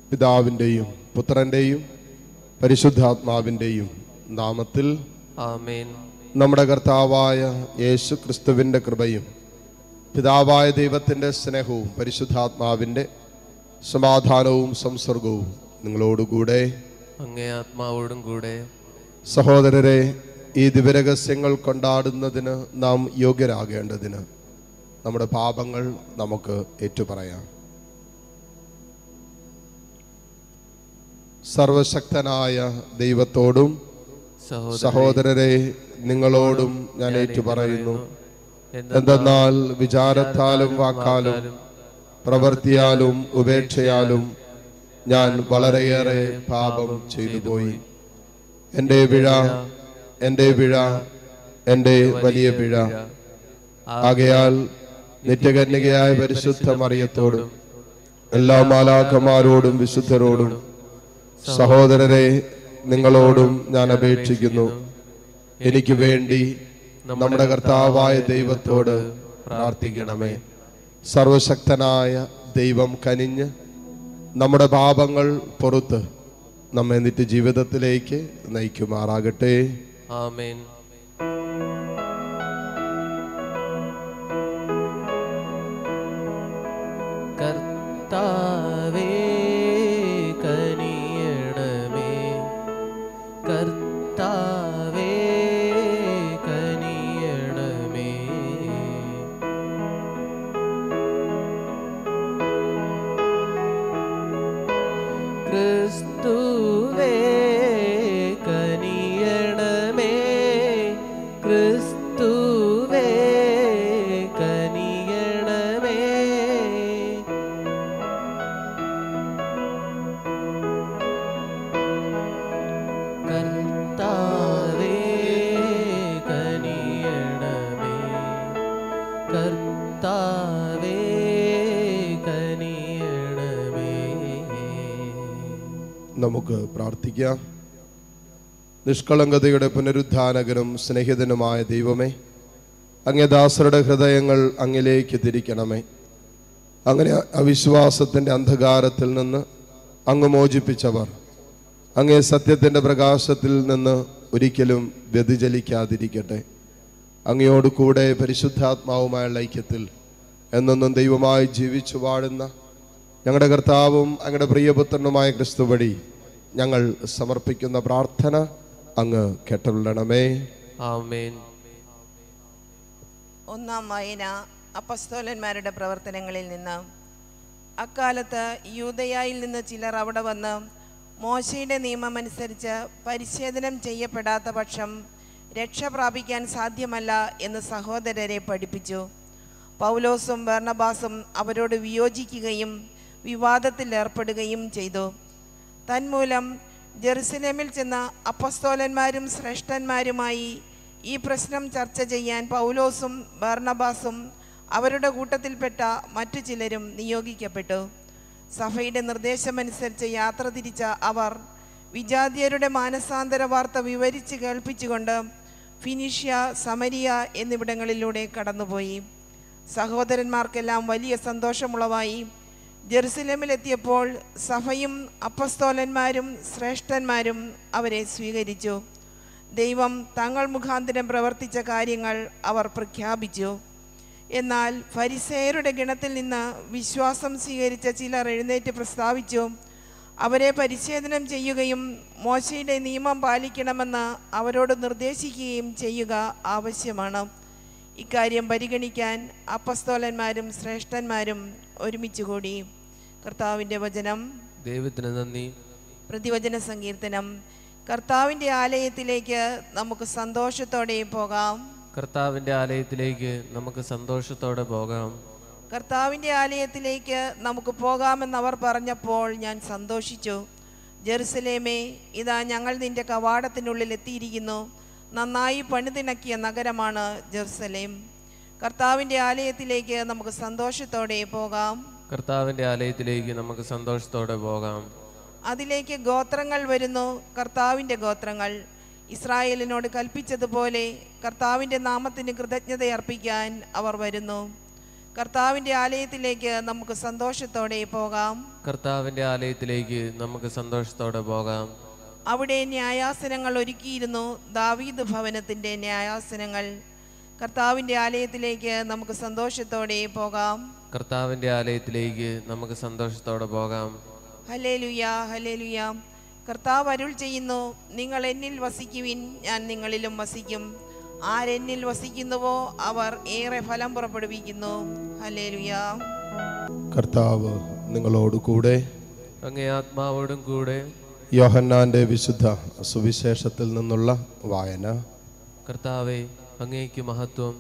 പിതാവിൻ്റെയും പുത്രൻ്റെയും പരിശുദ്ധാത്മാവിൻ്റെയും നാമത്തിൽ ആമേൻ നമ്മുടെ കർത്താവായ യേശു ക്രിസ്തുവിൻ്റെ കൃപയും പിതാവായ ദൈവത്തിൻ്റെ സ്നേഹവും പരിശുദ്ധാത്മാവിൻ്റെ സമാധാനവും സംസർഗവും നിങ്ങളോടുകൂടെ അങ്ങേ ആത്മാവോടും കൂടെ സഹോദരരെ ഈ ദിവരഹസ്യങ്ങൾ കൊണ്ടാടുന്നതിന് നാം യോഗ്യരാകേണ്ടതിന് നമ്മുടെ പാപങ്ങൾ നമുക്ക് ഏറ്റുപറയാം സർവശക്തനായ ദൈവത്തോടും സഹോദരരെ നിങ്ങളോടും ഞാൻ ഏറ്റുപറയുന്നു എന്തെന്നാൽ വിചാരത്താലും വാക്കാലും പ്രവൃത്തിയാലും ഉപേക്ഷയാലും ഞാൻ വളരെയേറെ പാപം ചെയ്തു പോയി എൻ്റെ പിഴ എൻ്റെ പിഴ എൻ്റെ വലിയ പിഴ ആകയാൽ നിത്യകന്യകയായ പരിശുദ്ധ മറിയത്തോടും എല്ലാ മാലാഖമാരോടും വിശുദ്ധരോടും സഹോദരരെ നിങ്ങളോടും ഞാൻ അപേക്ഷിക്കുന്നു എനിക്ക് വേണ്ടി നമ്മുടെ കർത്താവായ ദൈവത്തോട് പ്രാർത്ഥിക്കണമേ സർവശക്തനായ ദൈവം കനിഞ്ഞ് നമ്മുടെ പാപങ്ങൾ പുറത്ത് നമ്മെ നിത്യ ജീവിതത്തിലേക്ക് നയിക്കുമാറാകട്ടെ ആമേൻ കർത്താവേ കനിയണമേ കർത്താവേ കനിയണമേ ക്രിസ്തുവേ കനിയണമേ ക്രിസ്തുവേ കനിയണമേ കർത്താവേ കനിയണമേ കർത്താവേ കനിയണമേ നമുക്ക് പ്രാർത്ഥിക്കാം നിഷ്കളങ്കതയുടെ പുനരുദ്ധാനകനും സ്നേഹിതനുമായ ദൈവമേ അങ്ങേ ദാസരുടെ ഹൃദയങ്ങൾ അങ്ങിലേക്ക് തിരിക്കണമേ അങ്ങനെ അവിശ്വാസത്തിൻ്റെ അന്ധകാരത്തിൽ നിന്ന് അങ്ങ് മോചിപ്പിച്ചവർ അങ്ങേ സത്യത്തിൻ്റെ പ്രകാശത്തിൽ നിന്ന് ഒരിക്കലും വ്യതിചലിക്കാതിരിക്കട്ടെ അങ്ങയോട് കൂടെ പരിശുദ്ധാത്മാവുമായുള്ള ഐക്യത്തിൽ എന്നെന്നും ദൈവമായി ജീവിച്ചു വാഴുന്ന ഞങ്ങളുടെ കർത്താവും അങ്ങയുടെ പ്രിയപുത്രനുമായ ക്രിസ്തു വഴി ഞങ്ങൾ സമർപ്പിക്കുന്ന പ്രാർത്ഥന അങ്ങ് കേട്ടുള്ളണമേ ആമേൻ ഒന്നാം വായന അപ്പസ്തോലന്മാരുടെ പ്രവർത്തനങ്ങളിൽ നിന്ന് അക്കാലത്ത് യൂതയായിൽ നിന്ന് ചിലർ അവിടെ വന്ന് മോശയുടെ നിയമമനുസരിച്ച് പരിച്ഛേദനം ചെയ്യപ്പെടാത്ത പക്ഷം രക്ഷ പ്രാപിക്കാൻ സാധ്യമല്ല എന്ന് സഹോദരരെ പഠിപ്പിച്ചു പൗലോസും ബർണബാസും അവരോട് വിയോജിക്കുകയും വിവാദത്തിൽ ഏർപ്പെടുകയും ചെയ്തു തന്മൂലം ജെറുസലേമിൽ ചെന്ന അപ്പസ്തോലന്മാരും ശ്രേഷ്ഠന്മാരുമായി ഈ പ്രശ്നം ചർച്ച ചെയ്യാൻ പൗലോസും ബർണബാസും അവരുടെ കൂട്ടത്തിൽപ്പെട്ട മറ്റു ചിലരും നിയോഗിക്കപ്പെട്ടു സഭയുടെ നിർദ്ദേശമനുസരിച്ച് യാത്ര തിരിച്ച അവർ വിജാതിയരുടെ മാനസാന്തര വാർത്ത വിവരിച്ച് കേൾപ്പിച്ചുകൊണ്ട് ഫിനിഷ്യ സമരിയ എന്നിവിടങ്ങളിലൂടെ കടന്നുപോയി സഹോദരന്മാർക്കെല്ലാം വലിയ സന്തോഷമുളവായി ജെറുസലേമിലെത്തിയപ്പോൾ സഭയും അപ്പസ്തോലന്മാരും ശ്രേഷ്ഠന്മാരും അവരെ സ്വീകരിച്ചു ദൈവം തങ്ങൾ മുഖാന്തരം പ്രവർത്തിച്ച കാര്യങ്ങൾ അവർ പ്രഖ്യാപിച്ചു എന്നാൽ ഫരിസേയരുടെ ഗണത്തിൽ നിന്ന് വിശ്വാസം സ്വീകരിച്ച ചിലർ എഴുന്നേറ്റ് പ്രസ്താവിച്ചു അവരെ പരിച്ഛേദനം ചെയ്യുകയും മോശയുടെ നിയമം പാലിക്കണമെന്ന് അവരോട് നിർദ്ദേശിക്കുകയും ചെയ്യുക ആവശ്യമാണ് ഇക്കാര്യം പരിഗണിക്കാൻ അപ്പസ്തോലന്മാരും ശ്രേഷ്ഠന്മാരും ഒരുമിച്ച് കൂടി കർത്താവിൻ്റെ വചനം ദൈവത്തിന് നന്ദി പ്രതിവചന സങ്കീർത്തനം കർത്താവിൻ്റെ ആലയത്തിലേക്ക് നമുക്ക് സന്തോഷത്തോടെ പോകാം കർത്താവിൻ്റെ ആലയത്തിലേക്ക് നമുക്ക് സന്തോഷത്തോടെ പോകാം കർത്താവിൻ്റെ ആലയത്തിലേക്ക് നമുക്ക് പോകാമെന്ന് അവർ പറഞ്ഞപ്പോൾ ഞാൻ സന്തോഷിച്ചു ജെറുസലേമേ ഇതാ ഞങ്ങൾ നിന്റെ കവാടത്തിനുള്ളിൽ എത്തിയിരിക്കുന്നു നന്നായി പണിതിണക്കിയ നഗരമാണ് ജെറുസലേം കർത്താവിൻ്റെ ആലയത്തിലേക്ക് നമുക്ക് സന്തോഷത്തോടെ പോകാം കർത്താവിൻ്റെ ആലയത്തിലേക്ക് നമുക്ക് സന്തോഷത്തോടെ പോകാം അതിലേക്ക് ഗോത്രങ്ങൾ വരുന്നു കർത്താവിൻ്റെ ഗോത്രങ്ങൾ ഇസ്രായേലിനോട് കൽപ്പിച്ചതുപോലെ കർത്താവിൻ്റെ നാമത്തിന് കൃതജ്ഞത അർപ്പിക്കാൻ അവർ വരുന്നു കർത്താവിൻ്റെ ആലയത്തിലേക്ക് നമുക്ക് സന്തോഷത്തോടെ പോകാം കർത്താവിന്റെ ആലയത്തിലേക്ക് നമുക്ക് സന്തോഷത്തോടെ പോകാം അവിടെ ന്യായാസനങ്ങൾ ഒരുക്കിയിരുന്നു ദാവീദ് ഭവനത്തിൻ്റെ ന്യായാസനങ്ങൾ കർത്താവിൻ്റെ ആലയത്തിലേക്ക് നമുക്ക് സന്തോഷത്തോടെ പോകാം കർത്താവിന്റെ ആലയത്തിലേക്ക് നമുക്ക് സന്തോഷത്തോടെ പോകാം ഹലേലുയ ഹലേലുയ കർത്താവ് അരുൾ ചെയ്യുന്നു നിങ്ങൾ എന്നിൽ വസിക്കുവിൻ ഞാൻ നിങ്ങളിലും വസിക്കും ആരെന്നിൽ വസിക്കുന്നുവോ അവർ ഏറെ ഫലം പുറപ്പെടുവിക്കുന്നു ഹലേലുയ കർത്താവ് നിങ്ങളോട് കൂടെ അങ്ങേ ആത്മാവോടും കൂടെ യോഹന്നാന്റെ വിശുദ്ധ സുവിശേഷത്തിൽ നിന്നുള്ള വായന കർത്താവെ അങ്ങേക്ക് മഹത്വം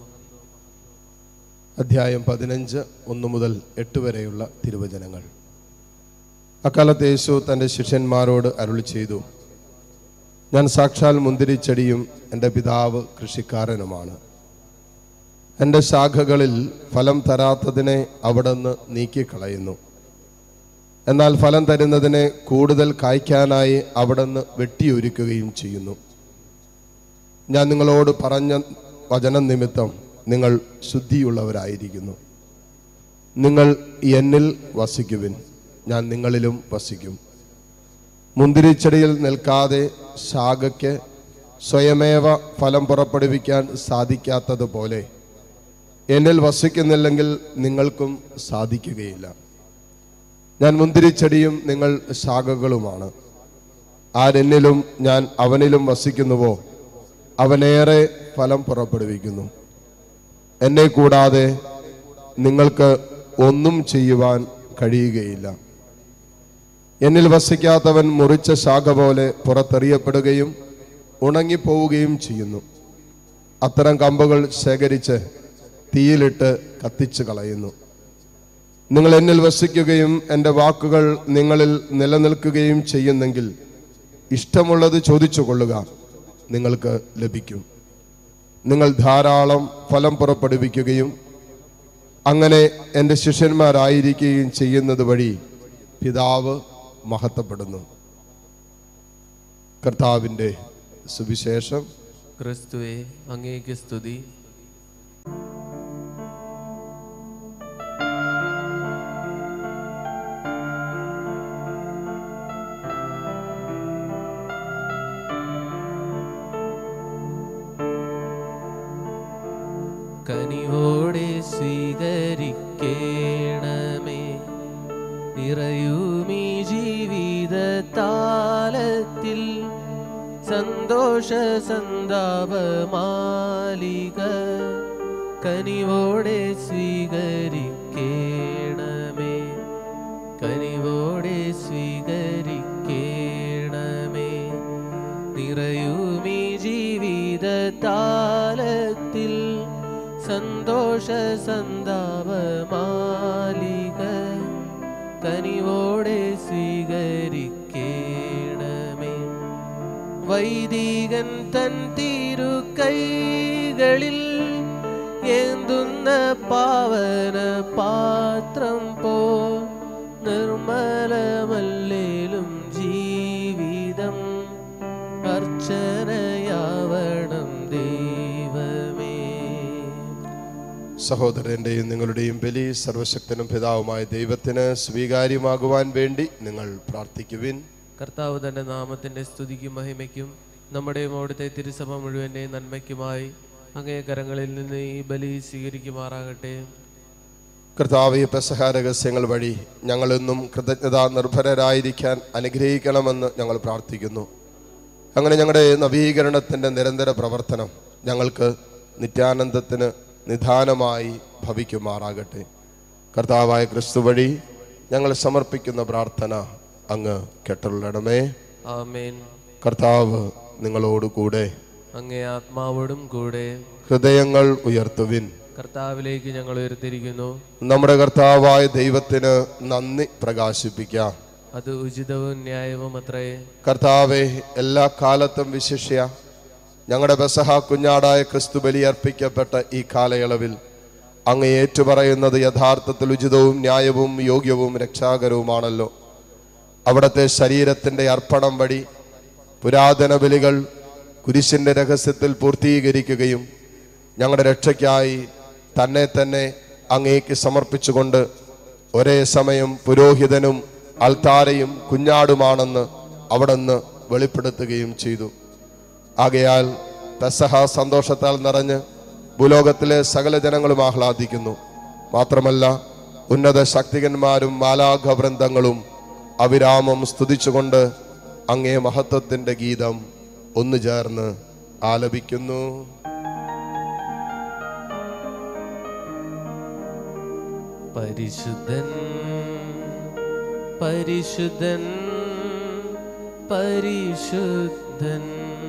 അധ്യായം പതിനഞ്ച് ഒന്ന് മുതൽ എട്ട് വരെയുള്ള തിരുവചനങ്ങൾ അക്കാലത്ത് യേശു തൻ്റെ ശിഷ്യന്മാരോട് അരുളി ചെയ്തു ഞാൻ സാക്ഷാൽ മുന്തിരിച്ചെടിയും എൻ്റെ പിതാവ് കൃഷിക്കാരനുമാണ് എൻ്റെ ശാഖകളിൽ ഫലം തരാത്തതിനെ അവിടുന്ന് നീക്കിക്കളയുന്നു എന്നാൽ ഫലം തരുന്നതിനെ കൂടുതൽ കായ്ക്കാനായി അവിടുന്ന് വെട്ടിയൊരുക്കുകയും ചെയ്യുന്നു ഞാൻ നിങ്ങളോട് പറഞ്ഞ വചനം നിമിത്തം നിങ്ങൾ ശുദ്ധിയുള്ളവരായിരിക്കുന്നു നിങ്ങൾ എന്നിൽ വസിക്കുവിൻ ഞാൻ നിങ്ങളിലും വസിക്കും മുന്തിരിച്ചെടിയിൽ നിൽക്കാതെ ശാഖയ്ക്ക് സ്വയമേവ ഫലം പുറപ്പെടുവിക്കാൻ സാധിക്കാത്തതുപോലെ എന്നിൽ വസിക്കുന്നില്ലെങ്കിൽ നിങ്ങൾക്കും സാധിക്കുകയില്ല ഞാൻ മുന്തിരിച്ചെടിയും നിങ്ങൾ ശാഖകളുമാണ് ആരെന്നിലും ഞാൻ അവനിലും വസിക്കുന്നുവോ അവനേറെ ഫലം പുറപ്പെടുവിക്കുന്നു എന്നെ കൂടാതെ നിങ്ങൾക്ക് ഒന്നും ചെയ്യുവാൻ കഴിയുകയില്ല എന്നിൽ വസിക്കാത്തവൻ മുറിച്ച ശാഖ പോലെ പുറത്തെറിയപ്പെടുകയും ഉണങ്ങിപ്പോവുകയും ചെയ്യുന്നു അത്തരം കമ്പുകൾ ശേഖരിച്ച് തീയിലിട്ട് കത്തിച്ചു കളയുന്നു നിങ്ങൾ എന്നിൽ വസിക്കുകയും എൻ്റെ വാക്കുകൾ നിങ്ങളിൽ നിലനിൽക്കുകയും ചെയ്യുന്നെങ്കിൽ ഇഷ്ടമുള്ളത് ചോദിച്ചു കൊള്ളുക നിങ്ങൾക്ക് ലഭിക്കും നിങ്ങൾ ധാരാളം ഫലം പുറപ്പെടുവിക്കുകയും അങ്ങനെ എൻ്റെ ശിഷ്യന്മാരായിരിക്കുകയും ചെയ്യുന്നത് വഴി പിതാവ് മഹത്വപ്പെടുന്നു കർത്താവിൻ്റെ സുവിശേഷം ക്രിസ്തുവെ അങ്ങേക്ക് സ്തുതി കനിവോടെ സ്വീകരിക്കേണമേ നിറയുമീ ജീവിത താലത്തിൽ സന്തോഷ സന്താപമാലിക കനിവോടെ സ്വീകരിക്കേണമേ കനിവോടെ സ്വീകരിക്കേണമേ നിറയുമീ ജീവിത താലത്തിൽ സന്തോഷ സന്താപമാലിക കനിവോടെ സ്വീകരിക്കേണമേ വൈദികൻ തൻ തിരുക്കൈകളിൽ ഏന്തുന്ന പാവന പാത്രം പോ നിർമ്മലമല്ലേലും ജീവിതം അർച്ചനയാവണം ദൈവമേ സഹോദരൻ്റെയും നിങ്ങളുടെയും ബലി സർവശക്തനും പിതാവുമായ ദൈവത്തിന് സ്വീകാര്യമാകുവാൻ വേണ്ടി നിങ്ങൾ പ്രാർത്ഥിക്കുവിൻ കർത്താവ് തന്റെ നാമത്തിന്റെ സ്തുതിക്കും മഹിമയ്ക്കും നമ്മുടെയും അവിടുത്തെ തിരുസഭ മുഴുവന്റെ നന്മയ്ക്കുമായി അങ്ങേ കരങ്ങളിൽ നിന്ന് ഈ ബലി സ്വീകരിക്കുമാറാകട്ടെ കർത്താവ് ഈ പെസഹ രഹസ്യങ്ങൾ വഴി ഞങ്ങളെന്നും കൃതജ്ഞതാ നിർഭരരായിരിക്കാൻ അനുഗ്രഹിക്കണമെന്ന് ഞങ്ങൾ പ്രാർത്ഥിക്കുന്നു അങ്ങനെ ഞങ്ങളുടെ നവീകരണത്തിൻ്റെ നിരന്തര പ്രവർത്തനം ഞങ്ങൾക്ക് നിത്യാനന്ദത്തിന് നിധാനമായി ഭവിക്കുമാറാകട്ടെ കർത്താവായ ക്രിസ്തു വഴി ഞങ്ങൾ സമർപ്പിക്കുന്ന പ്രാർത്ഥന അങ്ങ് കെട്ടുള്ളടമേ ആമേൻ കർത്താവ് നിങ്ങളോട് കൂടെ അങ്ങേ ആത്മാവോടും കൂടെ ഹൃദയങ്ങൾ ഉയർത്തുവിൻ കർത്താവിലേക്ക് ഞങ്ങൾ ഉയർത്തിരിക്കുന്നു നമ്മുടെ കർത്താവായ ദൈവത്തിന് നന്ദി പ്രകാശിപ്പിക്കാം അത് ഉചിതവും ന്യായവും അത്രേ കർത്താവെ എല്ലാ കാലത്തും വിശിഷ്യ ഞങ്ങളുടെ ബസഹ കുഞ്ഞാടായ ക്രിസ്തു ബലിയർപ്പിക്കപ്പെട്ട ഈ കാലയളവിൽ അങ്ങ് ഏറ്റുപറയുന്നത് യഥാർത്ഥത്തിൽ ഉചിതവും ന്യായവും യോഗ്യവും രക്ഷാകരവുമാണല്ലോ അവിടുത്തെ ശരീരത്തിൻ്റെ അർപ്പണം വഴി പുരാതന ബലികൾ കുരിശിൻ്റെ രഹസ്യത്തിൽ പൂർത്തീകരിക്കുകയും ഞങ്ങളുടെ രക്ഷയ്ക്കായി തന്നെ തന്നെ അങ്ങേക്ക് സമർപ്പിച്ചുകൊണ്ട് ഒരേ സമയം പുരോഹിതനും അൽത്താരയും കുഞ്ഞാടുമാണെന്ന് അവിടുന്ന് വെളിപ്പെടുത്തുകയും ചെയ്തു ആകയാൽ പെസഹ സന്തോഷത്താൽ നിറഞ്ഞ് ഭൂലോകത്തിലെ സകല ജനങ്ങളും ആഹ്ലാദിക്കുന്നു മാത്രമല്ല ഉന്നത ശക്തികന്മാരും മാലാഘവൃന്ദങ്ങളും അവിരാമം സ്തുതിച്ചുകൊണ്ട് അങ്ങേ മഹത്വത്തിന്റെ ഗീതം ഒന്നു ചേർന്ന് ആലപിക്കുന്നു പരിശുദ്ധൻ പരിശുദ്ധൻ പരിശുദ്ധൻ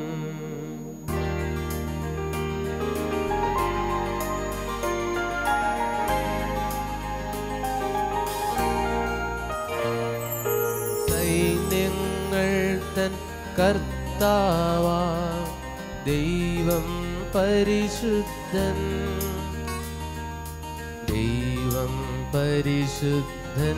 സൈന്യങ്ങൾ തൻ കർത്താവാ ദൈവം പരിശുദ്ധൻ ദൈവം പരിശുദ്ധൻ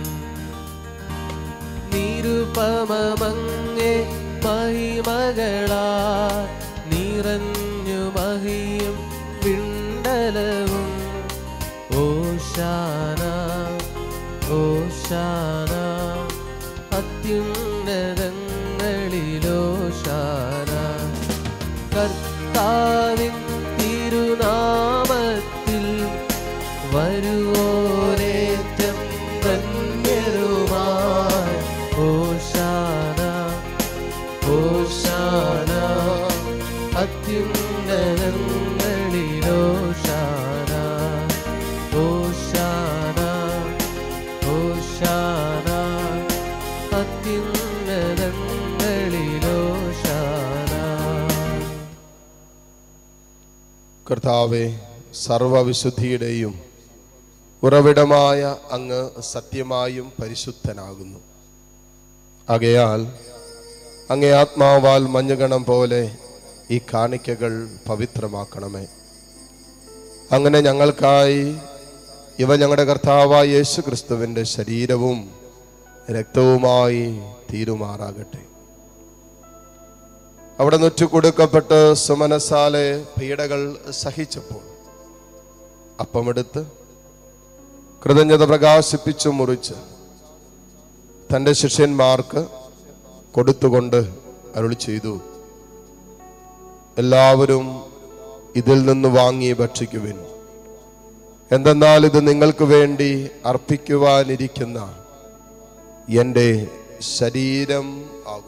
നിരുപമങ്ങെ മഹിമകളാ നിറഞ്ഞു മഹിയും പിണ്ടലവും ഓശാന ഓശാന അത്യുന്നതങ്ങളിലോശാന കർത്താവിൻ തിരുനാമത്തിൽ വരുവോരേറ്റം ധന്യരുമായി ഓശാന ഓശാന അത്യുന്നതങ്ങളിലോശാന ഓശാന ഓശാന അത്യുന്നതങ്ങളിലോശാന കർത്താവെ സർവവിശുദ്ധിയുടെയും ഉറവിടമായ അങ്ങ് സത്യമായും പരിശുദ്ധനാകുന്നു ആകയാൽ അങ്ങേ ആത്മാവാൽ മഞ്ഞുകണം പോലെ ഈ കാണിക്കകൾ പവിത്രമാക്കണമേ അങ്ങനെ ഞങ്ങൾക്കായി ഇവ ഞങ്ങളുടെ കർത്താവായ യേശു ക്രിസ്തുവിൻ്റെ ശരീരവും രക്തവുമായി തീരുമാറാകട്ടെ അവിടെ നുറ്റു കൊടുക്കപ്പെട്ട് സുമനസാലെ പീഡകൾ സഹിച്ചപ്പോൾ അപ്പമെടുത്ത് കൃതജ്ഞത പ്രകാശിപ്പിച്ചു മുറിച്ച് തൻ്റെ ശിഷ്യന്മാർക്ക് കൊടുത്തുകൊണ്ട് അരുളി ചെയ്തു എല്ലാവരും ഇതിൽ നിന്ന് വാങ്ങി ഭക്ഷിക്കുവിൻ എന്തെന്നാൽ ഇത് നിങ്ങൾക്ക് വേണ്ടി അർപ്പിക്കുവാനിരിക്കുന്ന എൻ്റെ ശരീരം ആകുന്നു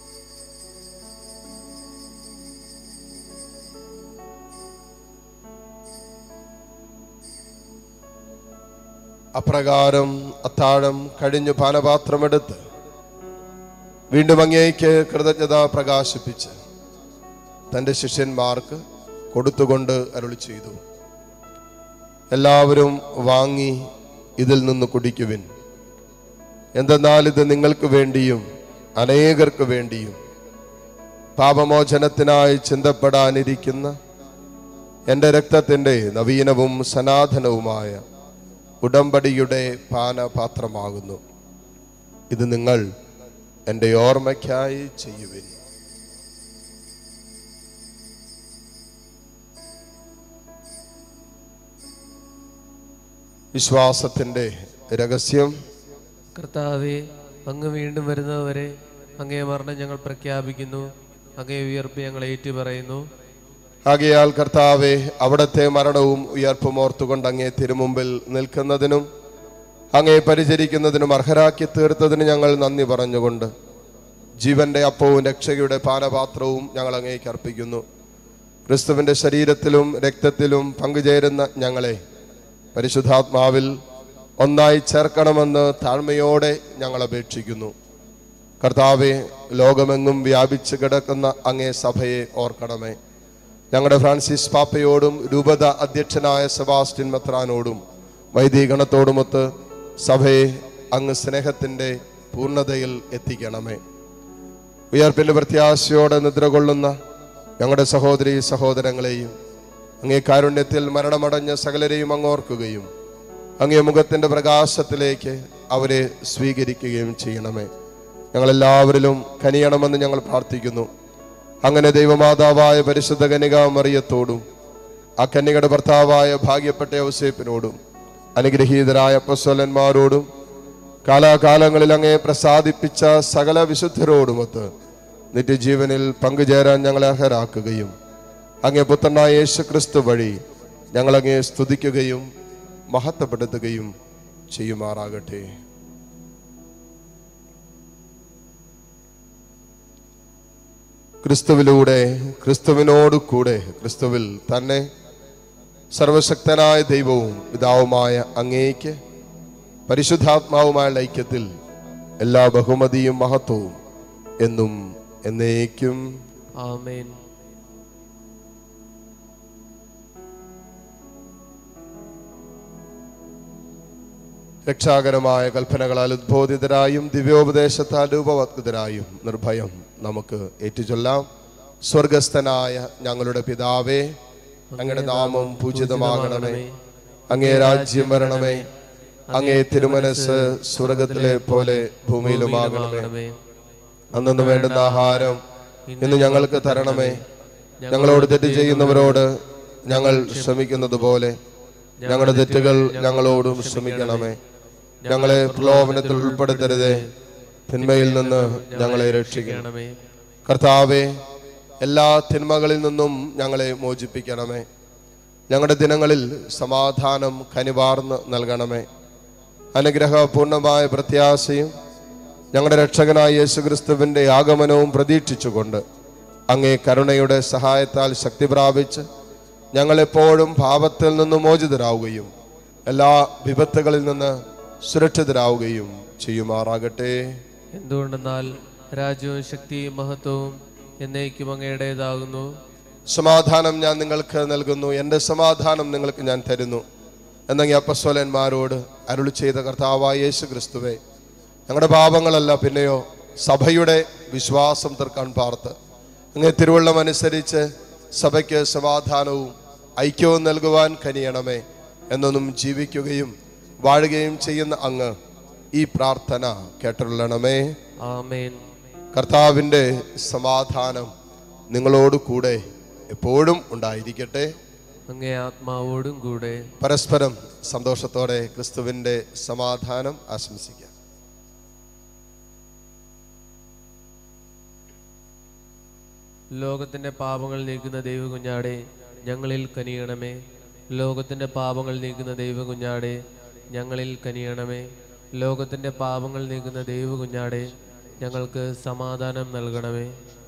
അപ്രകാരം അത്താഴം കഴിഞ്ഞു പാനപാത്രമെടുത്ത് വീണ്ടും അങ്ങേക്ക് കൃതജ്ഞത പ്രകാശിപ്പിച്ച് തൻ്റെ ശിഷ്യന്മാർക്ക് കൊടുത്തുകൊണ്ട് അരുളി ചെയ്തു എല്ലാവരും വാങ്ങി ഇതിൽ നിന്ന് കുടിക്കുവിൻ എന്തെന്നാൽ ഇത് നിങ്ങൾക്ക് വേണ്ടിയും അനേകർക്ക് വേണ്ടിയും പാപമോചനത്തിനായി ചിന്തപ്പെടാനിരിക്കുന്ന എൻ്റെ രക്തത്തിൻ്റെ നവീനവും സനാതനവുമായ ഉടമ്പടിയുടെ പാനപാത്രമാകുന്നു ഇത് നിങ്ങൾ എൻ്റെ ഓർമ്മയ്ക്കായി ചെയ്യുവിൻ വിശ്വാസത്തിൻ്റെ രഹസ്യം കർത്താവെ അങ്ങ് വീണ്ടും വരുന്നവരെ അങ്ങേ മരണം ഞങ്ങൾ പ്രഖ്യാപിക്കുന്നു അങ്ങേ ഉയർപ്പ് ഞങ്ങൾ ഏറ്റുപറയുന്നു ആകയാൽ കർത്താവെ അവിടത്തെ മരണവും ഉയർപ്പും ഓർത്തുകൊണ്ട് അങ്ങേ തിരുമുമ്പിൽ നിൽക്കുന്നതിനും അങ്ങേ പരിചരിക്കുന്നതിനും അർഹരാക്കി തീർത്തതിന് ഞങ്ങൾ നന്ദി പറഞ്ഞുകൊണ്ട് ജീവന്റെ അപ്പവും രക്ഷയുടെ പാനപാത്രവും ഞങ്ങൾ അങ്ങേക്ക് അർപ്പിക്കുന്നു ക്രിസ്തുവിന്റെ ശരീരത്തിലും രക്തത്തിലും പങ്കുചേരുന്ന ഞങ്ങളെ പരിശുദ്ധാത്മാവിൽ ഒന്നായി ചേർക്കണമെന്ന് താഴ്മയോടെ ഞങ്ങൾ അപേക്ഷിക്കുന്നു കർത്താവെ ലോകമെങ്ങും വ്യാപിച്ചു കിടക്കുന്ന അങ്ങേ സഭയെ ഓർക്കണമേ ഞങ്ങളുടെ ഫ്രാൻസിസ് പാപ്പയോടും രൂപത അധ്യക്ഷനായ സെബാസ്റ്റ്യൻ മെത്രാനോടും വൈദികണത്തോടുമൊത്ത് സഭയെ അങ്ങ് സ്നേഹത്തിൻ്റെ പൂർണ്ണതയിൽ എത്തിക്കണമേ ഉയർപ്പിൻ്റെ പ്രത്യാശയോടെ നിദ്ര കൊള്ളുന്ന ഞങ്ങളുടെ സഹോദരി സഹോദരങ്ങളെയും അങ്ങേ കാരുണ്യത്തിൽ മരണമടഞ്ഞ സകലരെയും അങ്ങോർക്കുകയും അങ്ങേ മുഖത്തിൻ്റെ പ്രകാശത്തിലേക്ക് അവരെ സ്വീകരിക്കുകയും ചെയ്യണമേ ഞങ്ങളെല്ലാവരിലും കനിയണമെന്ന് ഞങ്ങൾ പ്രാർത്ഥിക്കുന്നു അങ്ങനെ ദൈവമാതാവായ പരിശുദ്ധ കനിക മറിയത്തോടും ആ കന്യകയുടെ ഭർത്താവായ ഭാഗ്യപ്പെട്ട ഔസേപ്പിനോടും അനുഗ്രഹീതരായ അപ്പസ്വലന്മാരോടും കാലാകാലങ്ങളിൽ അങ്ങേ പ്രസാദിപ്പിച്ച സകല വിശുദ്ധരോടുമൊത്ത് നിത്യജീവനിൽ പങ്കുചേരാൻ ഞങ്ങളെ അർഹരാക്കുകയും അങ്ങേ പുത്രനായ യേശു ക്രിസ്തു വഴി ഞങ്ങളങ്ങേ സ്തുതിക്കുകയും മഹത്വപ്പെടുത്തുകയും ചെയ്യുമാറാകട്ടെ ക്രിസ്തുവിലൂടെ ക്രിസ്തുവിനോട് കൂടെ ക്രിസ്തുവിൽ തന്നെ സർവശക്തനായ ദൈവവും പിതാവുമായ അങ്ങേക്ക് പരിശുദ്ധാത്മാവുമായുള്ള ഐക്യത്തിൽ എല്ലാ ബഹുമതിയും മഹത്വവും എന്നും എന്നേക്കും ആമേൻ രക്ഷാകരമായ കൽപ്പനകളാൽ ഉദ്ബോധിതരായും ദിവ്യോപദേശത്താൽ രൂപവത്കൃതരായും നിർഭയം നമുക്ക് ഏറ്റുചൊല്ലാം സ്വർഗസ്ഥനായ ഞങ്ങളുടെ പിതാവേ അങ്ങയുടെ നാമം പൂജിതമാകണമേ അങ്ങേ രാജ്യം വരണമേ അങ്ങേ തിരുമനസ് സ്വർഗത്തിലെ പോലെ ഭൂമിയിലുമാകണമേ അന്നു വേണ്ടുന്ന ആഹാരം ഇന്ന് ഞങ്ങൾക്ക് തരണമേ ഞങ്ങളോട് തെറ്റ് ചെയ്യുന്നവരോട് ഞങ്ങൾ ക്ഷമിക്കുന്നത് പോലെ ഞങ്ങളുടെ തെറ്റുകൾ ഞങ്ങളോടും ക്ഷമിക്കണമേ ഞങ്ങളെ പ്രലോഭനത്തിൽ ഉൾപ്പെടുത്തരുതേ തിന്മയിൽ നിന്ന് ഞങ്ങളെ രക്ഷിക്കണം ണമേ കർത്താവെ എല്ലാ തിന്മകളിൽ നിന്നും ഞങ്ങളെ മോചിപ്പിക്കണമേ ഞങ്ങളുടെ ദിനങ്ങളിൽ സമാധാനം കനിവാർന്ന് നൽകണമേ അനുഗ്രഹപൂർണമായ പ്രത്യാശയും ഞങ്ങളുടെ രക്ഷകനായ യേശുക്രിസ്തുവിൻ്റെ ആഗമനവും പ്രതീക്ഷിച്ചുകൊണ്ട് അങ്ങേ കരുണയുടെ സഹായത്താൽ ശക്തി പ്രാപിച്ച് ഞങ്ങളെപ്പോഴും പാപത്തിൽ നിന്ന് മോചിതരാവുകയും എല്ലാ വിപത്തുകളിൽ നിന്ന് സുരക്ഷിതരാവുകയും ചെയ്യുമാറാകട്ടെ എന്തുകൊണ്ടെന്നാൽ രാജ്യവും ശക്തിയും മഹത്വവും എന്നേക്കും അങ്ങയുടേതാകുന്നു സമാധാനം ഞാൻ നിങ്ങൾക്ക് നൽകുന്നു എൻ്റെ സമാധാനം നിങ്ങൾക്ക് ഞാൻ തരുന്നു എന്നെങ്കിൽ അപ്പസ്വലന്മാരോട് അരുളി ചെയ്ത കർത്താവായ യേശു ക്രിസ്തുവെ ഞങ്ങളുടെ പാപങ്ങളല്ല പിന്നെയോ സഭയുടെ വിശ്വാസം തീർക്കാൻ പാർത്ത് അങ്ങേ തിരുവള്ളം അനുസരിച്ച് സഭയ്ക്ക് സമാധാനവും ഐക്യവും നൽകുവാൻ കനിയണമേ എന്നൊന്നും ജീവിക്കുകയും വാഴുകയും ചെയ്യുന്ന അങ്ങ് ഈ പ്രാർത്ഥന കേട്ടുള്ളണമേ ആമേൻ കർത്താവിൻ്റെ സമാധാനം നിങ്ങളോട് കൂടെ എപ്പോഴും ഉണ്ടായിരിക്കട്ടെ അങ്ങേ ആത്മാവോടും കൂടെ പരസ്പരം സന്തോഷത്തോടെ ക്രിസ്തുവിൻ്റെ സമാധാനം ആശംസിക്കാം ലോകത്തിന്റെ പാപങ്ങൾ നീക്കുന്ന ദൈവ കുഞ്ഞാടെ ഞങ്ങളിൽ കനിയണമേ ലോകത്തിന്റെ പാപങ്ങൾ നീക്കുന്ന ദൈവ കുഞ്ഞാടെ ഞങ്ങളിൽ കനിയണമേ ലോകത്തിന്റെ പാപങ്ങൾ നീക്കുന്ന ദൈവ കുഞ്ഞാടെ ഞങ്ങൾക്ക് സമാധാനം നൽകണമേ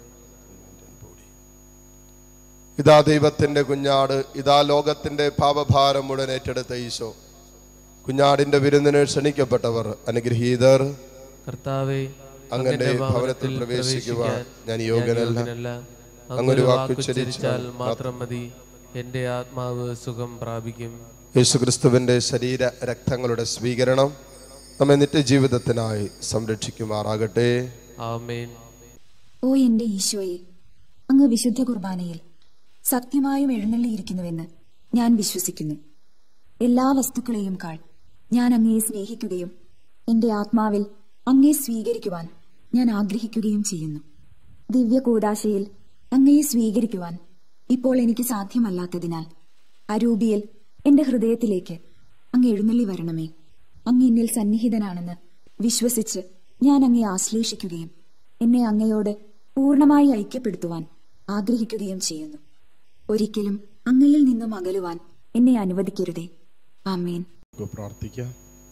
ഇതാ ദൈവത്തിൻ്റെ കുഞ്ഞാട് ഇതാ ലോകത്തിൻ്റെ പാപഭാരം മുഴുവൻ ഏറ്റെടുത്ത ഈശോ കുഞ്ഞാടിൻ്റെ വിരുന്നിന് ക്ഷണിക്കപ്പെട്ടവർ അനുഗ്രഹീതർ കർത്താവെ അങ്ങന്റെ ഭവനത്തിൽ പ്രവേശിക്കുവാൻ ഞാൻ യോഗ്യനല്ല അങ്ങൊരു വാക്കുച്ചരിച്ചാൽ മാത്രം മതി എന്റെ ആത്മാവ് സുഖം പ്രാപിക്കും യേശുക്രിസ്തുവിൻ്റെ ശരീര രക്തങ്ങളുടെ സ്വീകരണം നമ്മെ നിത്യജീവിതത്തിനായി സംരക്ഷിക്കുമാറാകട്ടെ ആമേൻ ഓ എന്റെ ഈശോയെ അങ്ങ് വിശുദ്ധ കുർബാനയിൽ സത്യമായും എഴുന്നള്ളിയിരിക്കുന്നുവെന്ന് ഞാൻ വിശ്വസിക്കുന്നു എല്ലാ വസ്തുക്കളെയും കാൾ ഞാൻ അങ്ങയെ സ്നേഹിക്കുകയും എന്റെ ആത്മാവിൽ അങ്ങയെ സ്വീകരിക്കുവാൻ ഞാൻ ആഗ്രഹിക്കുകയും ചെയ്യുന്നു ദിവ്യ കൂടാശയിൽ അങ്ങയെ സ്വീകരിക്കുവാൻ ഇപ്പോൾ എനിക്ക് സാധ്യമല്ലാത്തതിനാൽ അരൂപിയിൽ എന്റെ ഹൃദയത്തിലേക്ക് അങ്ങ് എഴുന്നള്ളി വരണമേ അങ്ങ് എന്നിൽ സന്നിഹിതനാണെന്ന് വിശ്വസിച്ച് ഞാൻ അങ്ങയെ ആശ്ലേഷിക്കുകയും എന്നെ അങ്ങയോട് പൂർണ്ണമായി ഐക്യപ്പെടുത്തുവാൻ ആഗ്രഹിക്കുകയും ചെയ്യുന്നു ഒരിക്കലും അങ്ങയിൽ നിന്നും അകലുവാൻ എന്നെ അനുവദിക്കരുതേ ആമേൻ നമുക്ക് പ്രാർത്ഥിക്കാം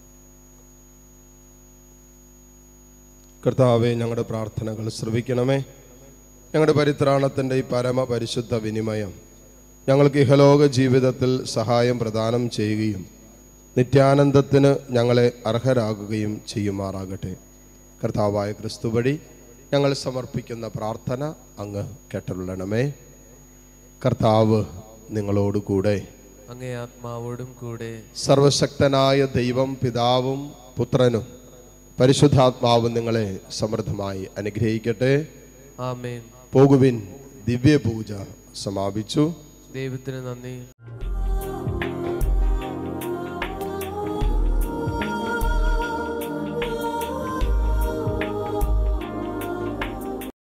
കർത്താവെ ഞങ്ങളുടെ പ്രാർത്ഥനകൾ ശ്രവിക്കണമേ ഞങ്ങളുടെ പരിത്രാണത്തിൻ്റെ ഈ പരമ പരിശുദ്ധ വിനിമയം ഞങ്ങൾക്ക് ഇഹലോക ജീവിതത്തിൽ സഹായം പ്രദാനം ചെയ്യുകയും നിത്യാനന്ദത്തിന് ഞങ്ങളെ അർഹരാകുകയും ചെയ്യുമാറാകട്ടെ കർത്താവായ ക്രിസ്തു വഴി ഞങ്ങൾ സമർപ്പിക്കുന്ന പ്രാർത്ഥന അങ്ങ് കേട്ടുള്ളണമേ കർത്താവ് നിങ്ങളോട് കൂടെ അങ്ങേ ആത്മാവോടും കൂടെ സർവശക്തനായ ദൈവം പിതാവും പുത്രനും പരിശുദ്ധാത്മാവും നിങ്ങളെ സമൃദ്ധമായി അനുഗ്രഹിക്കട്ടെ ആമേൻ പോകുവിൻ ദിവ്യപൂജ സമാപിച്ചു ദൈവത്തിന് നന്ദി